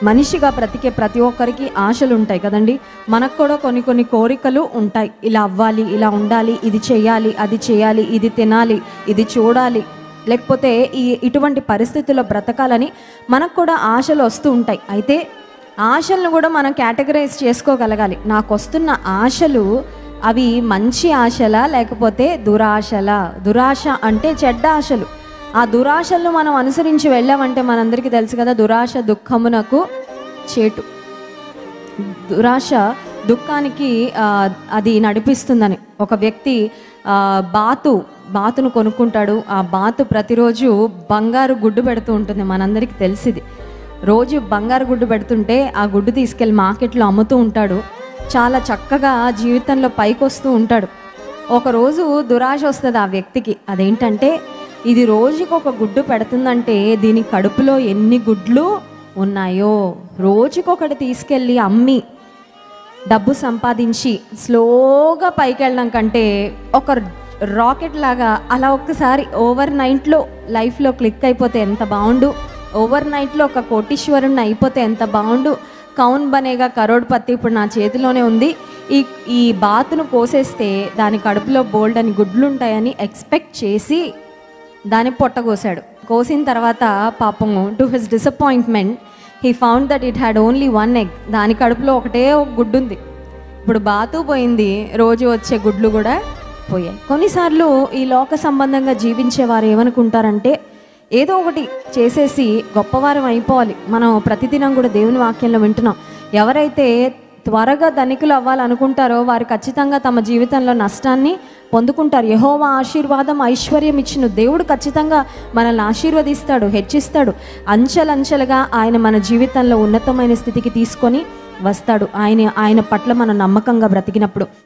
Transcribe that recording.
మనిషిగా బ్రతికే ప్రతి ఒక్కరికి ఆశలు ఉంటాయి కదండి మనకు కూడా కొన్ని కొన్ని కోరికలు ఉంటాయి ఇలా అవ్వాలి ఇలా ఉండాలి ఇది చేయాలి అది చేయాలి ఇది తినాలి ఇది చూడాలి లేకపోతే ఈ ఇటువంటి పరిస్థితుల్లో బ్రతకాలని మనకు కూడా ఆశలు వస్తూ ఉంటాయి అయితే ఆశలను కూడా మనం కేటగరైజ్ చేసుకోగలగాలి నాకు వస్తున్న ఆశలు అవి మంచి ఆశలా లేకపోతే దురాశలా దురాశ అంటే చెడ్డ ఆశలు ఆ దురాశలను మనం అనుసరించి వెళ్ళామంటే మనందరికీ తెలుసు కదా దురాశ దుఃఖమునకు చేటు దురాశ దుఃఖానికి ఆ, అది నడిపిస్తుందని ఒక వ్యక్తి ఆ, బాతు బాతును కొనుక్కుంటాడు ఆ బాతు ప్రతిరోజు బంగారు గుడ్డు పెడుతూ ఉంటుంది మనందరికీ తెలిసింది రోజు బంగారు గుడ్డు పెడుతుంటే ఆ గుడ్డు తీసుకెళ్ళి మార్కెట్లో అమ్ముతూ ఉంటాడు చాలా చక్కగా జీవితంలో పైకి వస్తూ ఉంటాడు ఒకరోజు దురాశ వస్తుంది ఆ వ్యక్తికి అదేంటంటే ఇది రోజుకి ఒక గుడ్డు పెడుతుందంటే దీని కడుపులో ఎన్ని గుడ్లు ఉన్నాయో రోజుకొకటి తీసుకెళ్ళి అమ్మి డబ్బు సంపాదించి స్లోగా పైకి వెళ్ళడం కంటే ఒక రాకెట్ లాగా అలా ఒక్కసారి ఓవర్ నైట్లో లైఫ్లో క్లిక్ అయిపోతే ఎంత బాగుండు ఓవర్ నైట్లో ఒక కోటీశ్వరుని అయిపోతే ఎంత బాగుండు కౌన్ బనేగా కరోడ్పతి ఇప్పుడు నా చేతిలోనే ఉంది ఈ ఈ బాతును కోసేస్తే దాని కడుపులో బోల్డ్ అని గుడ్లు ఉంటాయని ఎక్స్పెక్ట్ చేసి దాన్ని పొట్టకోసాడు కోసిన తర్వాత పాపం to his disappointment he found that it had only one egg దాని కడుపులో ఒకటే ఒక గుడ్డు ఉంది ఇప్పుడు బాతు పోయింది రోజు వచ్చే గుడ్లు కూడా పోయాయి కొన్నిసార్లు ఈ లోక సంబంధంగా జీవించే వారు ఏమనుకుంటారంటే ఏదో ఒకటి చేసేసి గొప్పవారం అయిపోవాలి మనం ప్రతిదినం కూడా దేవుని వాక్యంలో వింటున్నాం ఎవరైతే త్వరగా ధనికులు అవ్వాలనుకుంటారో వారు ఖచ్చితంగా తమ జీవితంలో నష్టాన్ని పొందుకుంటారు యహోవా ఆశీర్వాదం ఐశ్వర్యం ఇచ్చిన దేవుడు ఖచ్చితంగా మనల్ని ఆశీర్వదిస్తాడు హెచ్చిస్తాడు అంచెలంచెలుగా ఆయన మన జీవితంలో ఉన్నతమైన స్థితికి తీసుకొని వస్తాడు ఆయన ఆయన పట్ల మనం నమ్మకంగా బ్రతికినప్పుడు